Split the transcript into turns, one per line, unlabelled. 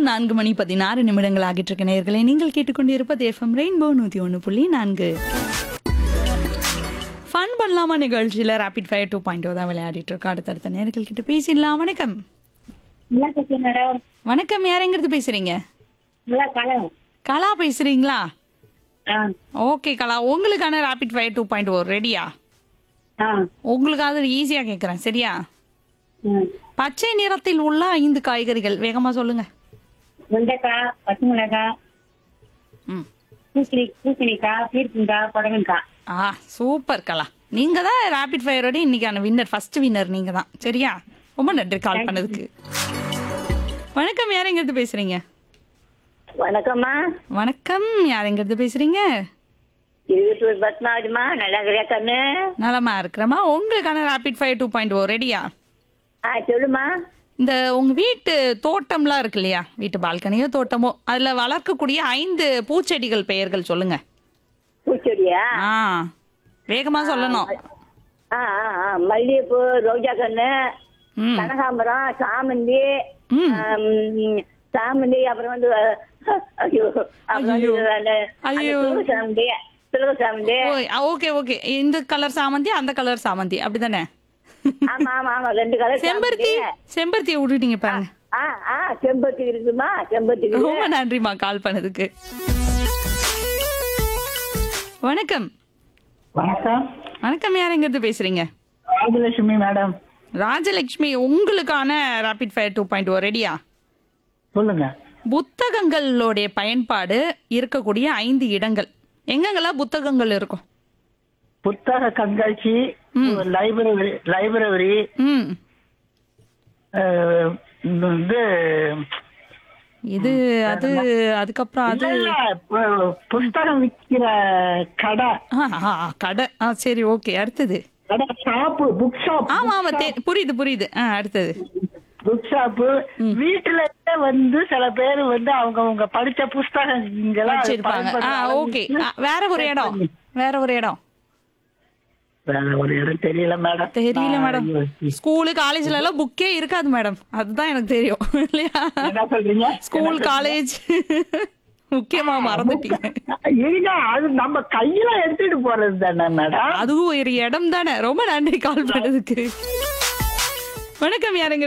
நேரம் நான்கு மணி பதினாறு நிமிடங்கள் ஆகிட்டு இருக்க நேயர்களை நீங்கள் கேட்டுக்கொண்டிருப்பது எஃப்எம் ரெயின்போ நூத்தி ஒன்று புள்ளி நான்கு ஃபன் பண்ணலாமா நிகழ்ச்சியில் ரேபிட் ஃபயர் டூ பாயிண்ட் தான் விளையாடிட்டு இருக்கோம் அடுத்தடுத்த நேர்கள் கிட்ட பேசிடலாம் வணக்கம்
நல்லா பேசுறேன் மேடம்
வணக்கம் யாரெங்கிறது பேசுறீங்க
நல்லா கலம்
கலா பேசுறீங்களா
ஆ
ஓகே கலா உங்களுக்கான rapid fire two point O ரெடியா
ஆ
உங்களுக்காவது ஈஸியா கேட்குறேன் சரியா
ம்
பச்சை நிறத்தில் உள்ள ஐந்து காய்கறிகள் வேகமா சொல்லுங்க
வெண்டைக்காய் பச்சை மிளகாய்
ம்
பூசணி பூசணிக்காய் பீர்க்கங்காய் புடலங்காய்
ஆ சூப்பர் கலா நீங்க தான் ரேபிட் ஃபயரோட இன்னைக்கான வின்னர் ஃபர்ஸ்ட் வின்னர் நீங்க தான் சரியா ரொம்ப நன்றி கால் பண்ணதுக்கு வணக்கம் யாரெங்கிறது பேசுறீங்க
வணக்கம்மா
வணக்கம் யாரெங்கிறது பேசுறீங்க
இருபத்தூர் பத்மாவதிமா நல்லா இருக்கிறியா கண்ணு
நலமா இருக்கிறமா உங்களுக்கான rapid fire two point O ரெடியா
ஆ சொல்லுமா
இந்த உங்க வீட்டு தோட்டம்லாம் இருக்கு இல்லையா வீட்டு பால்கனியோ தோட்டமோ அதுல வளர்க்கக்கூடிய ஐந்து பூச்செடிகள் பெயர்கள் சொல்லுங்க
பூச்செடியா
ஆ வேகமா சொல்லணும்
ஆ ஆ ஆ மல்லிகைப்பூ ரோஜா கண்ணு
ம்
கனகாம்பரம் சாமந்தி
ம்.
ஆம், சாமந்தி அப்புறம் வந்து அஹ், ஐயோ அப்புறம்
ஐயோ.
வந்து அந்த
ஐயோ.
துளசி சாமந்தி துளசி சாமந்தி
ஓகே ஓகே இந்த கலர் சாமந்தி அந்த கலர் சாமந்தி அப்படிதானே
ஆமா ஆமா ஆமா ரெண்டு கலர்
செம்பருத்தி செம்பருத்தியை விட்டுட்டீங்க பாருங்க
ஆ ஆ செம்பருத்தி இருக்குமா செம்பருத்தி இருக்கு.
ரொம்ப நன்றிமா கால் பண்ணதுக்கு வணக்கம்
வணக்கம்
வணக்கம் யாரெங்கிறது பேசுறீங்க
ராஜலட்சுமி மேடம்
ராஜலட்சுமி உங்களுக்கான rapid fire two point O ரெடியா
சொல்லுங்க
புத்தகங்களோடைய பயன்பாடு இருக்கக்கூடிய ஐந்து இடங்கள் எங்கெங்கெல்லாம் புத்தகங்கள் இருக்கும்
புத்தக கண்காட்சி லைப்ரரி லைப்ரரி
ம்
இது
இது அது அதுக்கப்புறம் அது
இல்ல, பு- புஸ்தகம் விற்கிற கடை
ஆ, ஆ, ஆ, கடை ஆ சரி ஓகே அடுத்தது
கடை ஷாப்பு புக் ஷாப்
ஆமா ஆமா தெ- புரியுது புரியுது ஆ அடுத்தது
புக் ஷாப்பு வீட்டுல இருந்தே வந்து சில பேர் வந்து அவங்க அவங்க படிச்ச புஸ்தகங்களை
வச்சிருப்பாங்க ஆ ஓகே வேற ஒரு இடம் வேற ஒரு இடம்
வேற ஒரு இடம் தெரியல மேடம்
தெரியல மேடம் ஸ்கூலு காலேஜ்ல எல்லாம் புக்கே இருக்காது மேடம் அதுதான் எனக்கு தெரியும் இல்லையா
என்ன சொல்றீங்க
ஸ்கூல் காலேஜ் முக்கியமா மறந்துட்டீங்க
இருங்க அது நம்ம கையில எடுத்துட்டு போறது தானே மேடம்
அதுவும் ஒரு இடம் தானே ரொம்ப நன்றி கால் பண்ணதுக்கு வணக்கம் யாருங்க